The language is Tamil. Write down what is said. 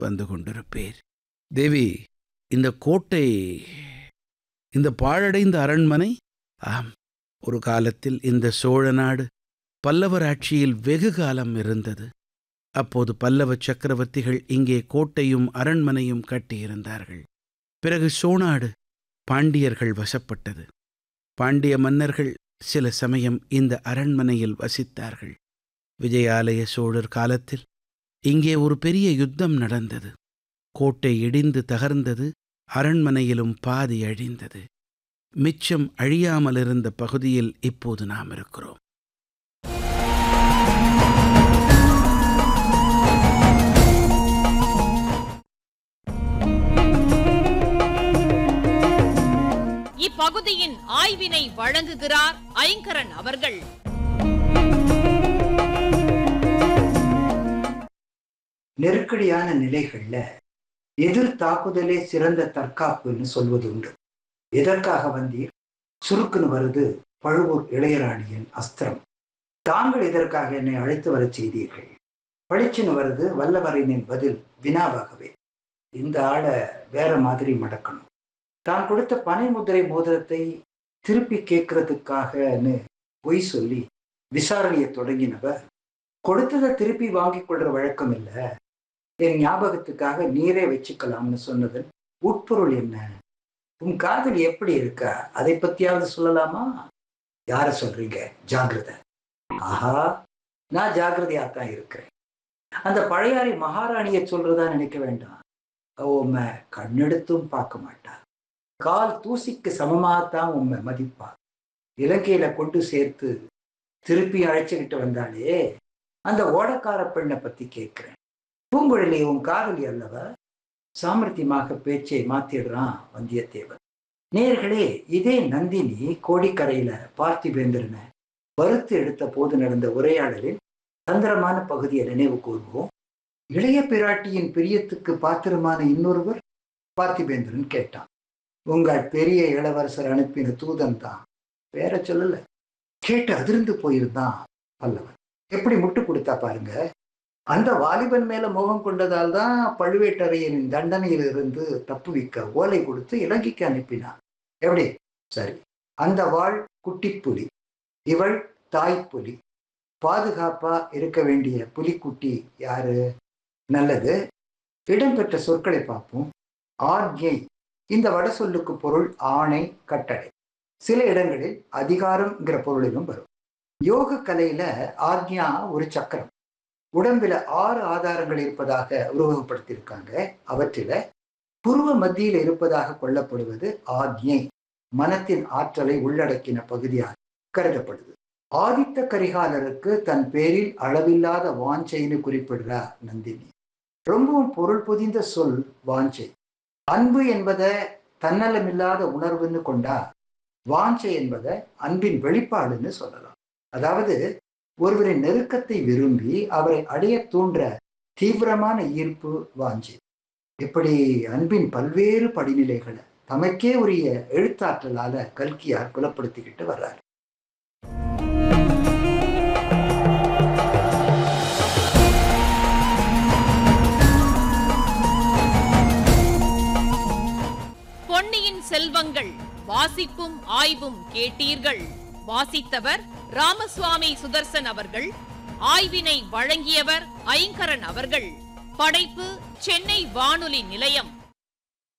வந்து கொண்டிருப்பீர் தேவி இந்த கோட்டை இந்த பாழடைந்த அரண்மனை ஆம் ஒரு காலத்தில் இந்த சோழ நாடு பல்லவர் ஆட்சியில் வெகு காலம் இருந்தது அப்போது பல்லவ சக்கரவர்த்திகள் இங்கே கோட்டையும் அரண்மனையும் கட்டியிருந்தார்கள் பிறகு சோநாடு பாண்டியர்கள் வசப்பட்டது பாண்டிய மன்னர்கள் சில சமயம் இந்த அரண்மனையில் வசித்தார்கள் விஜயாலய சோழர் காலத்தில் இங்கே ஒரு பெரிய யுத்தம் நடந்தது கோட்டை இடிந்து தகர்ந்தது அரண்மனையிலும் பாதி அழிந்தது மிச்சம் அழியாமல் இருந்த பகுதியில் இப்போது நாம் இருக்கிறோம் இப்பகுதியின் ஆய்வினை வழங்குகிறார் ஐங்கரன் அவர்கள் நெருக்கடியான நிலைகள்ல எதிர் தாக்குதலே சிறந்த தற்காப்புன்னு சொல்வது உண்டு எதற்காக வந்தீர் சுருக்குன்னு வருது பழுவூர் இளையராணியின் அஸ்திரம் தாங்கள் எதற்காக என்னை அழைத்து வரச் செய்தீர்கள் பளிச்சுன்னு வருது வல்லவரையனின் பதில் வினாவாகவே இந்த ஆளை வேற மாதிரி மடக்கணும் தான் கொடுத்த பனை முதிரை மோதிரத்தை திருப்பி கேட்கறதுக்காகன்னு பொய் சொல்லி விசாரணையை தொடங்கினவர் கொடுத்ததை திருப்பி வாங்கிக் கொள்ற வழக்கம் இல்லை என் ஞாபகத்துக்காக நீரே வச்சுக்கலாம்னு சொன்னதன் உட்பொருள் என்ன உன் காதல் எப்படி இருக்கா அதை பத்தியாவது சொல்லலாமா யார சொல்றீங்க ஜாகிரதை ஆஹா நான் ஜாகிரதையா தான் இருக்கிறேன் அந்த பழையாறை மகாராணியை சொல்றதா நினைக்க வேண்டாம் அவ உண்மை கண்ணெடுத்தும் பார்க்க மாட்டா கால் தூசிக்கு சமமாகத்தான் உண்மை மதிப்பா இலங்கையில கொண்டு சேர்த்து திருப்பி அழைச்சுக்கிட்டு வந்தாலே அந்த ஓடக்கார பெண்ணை பத்தி கேட்கிறேன் பூங்குழலி உன் காதலி அல்லவ சாமர்த்தியமாக பேச்சை மாத்திடுறான் வந்தியத்தேவன் நேர்களே இதே நந்தினி கோடிக்கரையில பார்த்திபேந்திரனை வறுத்து எடுத்த போது நடந்த உரையாடலில் தந்திரமான பகுதியை நினைவு கூர்வோம் இளைய பிராட்டியின் பிரியத்துக்கு பாத்திரமான இன்னொருவர் பார்த்திபேந்திரன் கேட்டான் உங்கள் பெரிய இளவரசர் அனுப்பின தூதன் தான் வேற சொல்லல கேட்டு அதிர்ந்து போயிருந்தான் பல்லவன் எப்படி முட்டு கொடுத்தா பாருங்க அந்த வாலிபன் மேல மோகம் கொண்டதால் தான் பழுவேட்டரையனின் தண்டனையில் இருந்து தப்புவிக்க ஓலை கொடுத்து இலங்கைக்கு அனுப்பினான் எப்படி சரி அந்த வாழ் குட்டிப்புலி இவள் தாய்ப்புலி பாதுகாப்பா இருக்க வேண்டிய புலிக்குட்டி யாரு நல்லது இடம்பெற்ற சொற்களை பார்ப்போம் ஆக்ஞை இந்த வட சொல்லுக்கு பொருள் ஆணை கட்டளை சில இடங்களில் அதிகாரம்ங்கிற பொருளிலும் வரும் யோக கலையில ஆக்ஞா ஒரு சக்கரம் உடம்பில ஆறு ஆதாரங்கள் இருப்பதாக உருவகப்படுத்தியிருக்காங்க அவற்றில புருவ மத்தியில் இருப்பதாக கொள்ளப்படுவது ஆக்ஞை மனத்தின் ஆற்றலை உள்ளடக்கின பகுதியாக கருதப்படுது ஆதித்த கரிகாலருக்கு தன் பேரில் அளவில்லாத வாஞ்சைன்னு குறிப்பிடுறா நந்தினி ரொம்பவும் பொருள் பொதிந்த சொல் வாஞ்சை அன்பு என்பதை தன்னலமில்லாத உணர்வுன்னு கொண்டா வாஞ்சை என்பதை அன்பின் வெளிப்பாடுன்னு சொல்லலாம் அதாவது ஒருவரின் நெருக்கத்தை விரும்பி அவரை அடைய தூண்டுற தீவிரமான ஈர்ப்பு வாஞ்சி இப்படி அன்பின் பல்வேறு படிநிலைகளை தமக்கே உரிய எழுத்தாற்றலால கல்கியார் புலப்படுத்திக்கிட்டு வர்றார் பொன்னியின் செல்வங்கள் வாசிப்பும் ஆய்வும் கேட்டீர்கள் வாசித்தவர் ராமசுவாமி சுதர்சன் அவர்கள் ஆய்வினை வழங்கியவர் ஐங்கரன் அவர்கள் படைப்பு சென்னை வானொலி நிலையம்